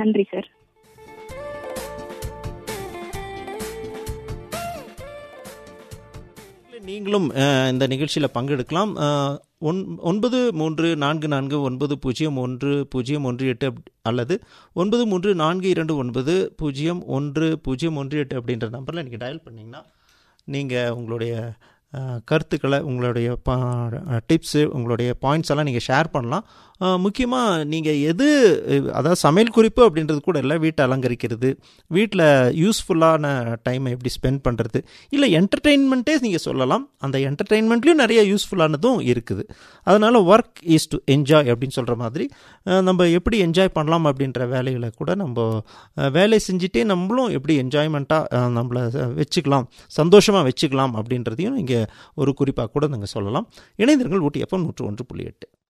நன்றி சார் நீங்களும் அஹ், இந்த நிகழ்ச்சியில் பங்கெடுக்கலாம் அஹ், ஒன் ஒன்பது மூன்று நான்கு நான்கு ஒன்பது பூஜ்ஜியம் ஒன்று பூஜ்ஜியம் ஒன்று எட்டு அப்- அல்லது ஒன்பது மூன்று நான்கு இரண்டு ஒன்பது பூஜ்ஜியம் ஒன்று பூஜ்ஜியம் ஒன்று எட்டு அப்படின்ற நம்பரில் நீங்கள் டயல் பண்ணிங்கன்னா நீங்கள் உங்களுடைய அஹ், கருத்துக்களை உங்களுடைய டிப்ஸு உங்களுடைய பாயிண்ட்ஸ் எல்லாம் நீங்கள் ஷேர் பண்ணலாம் முக்கியமாக நீங்கள் எது அஹ், அதாவது சமையல் குறிப்பு அப்படின்றது கூட இல்லை வீட்டை அலங்கரிக்கிறது வீட்டில் யூஸ்ஃபுல்லான டைமை எப்படி ஸ்பெண்ட் பண்ணுறது இல்லை என்டர்டெயின்மெண்ட்டே நீங்கள் சொல்லலாம் அந்த என்டர்டெயின்மெண்ட்லேயும் நிறைய யூஸ்ஃபுல்லானதும் இருக்குது அதனால் ஒர்க் இஸ் டு என்ஜாய் அப்படின்னு சொல்கிற மாதிரி அஹ், நம்ம எப்படி என்ஜாய் பண்ணலாம் அப்படின்ற வேலைகளை கூட நம்ம அஹ், வேலை செஞ்சுட்டே நம்மளும் எப்படி என்ஜாய்மெண்ட்டாக நம்மளை வச்சுக்கலாம் சந்தோஷமாக வச்சுக்கலாம் அப்படின்றதையும் இங்கே ஒரு குறிப்பாக கூட நீங்கள் சொல்லலாம் இணைந்திருங்கள் ஊட்டி எஃப்எம் நூற்று ஒன்று புள்ளி எட்டு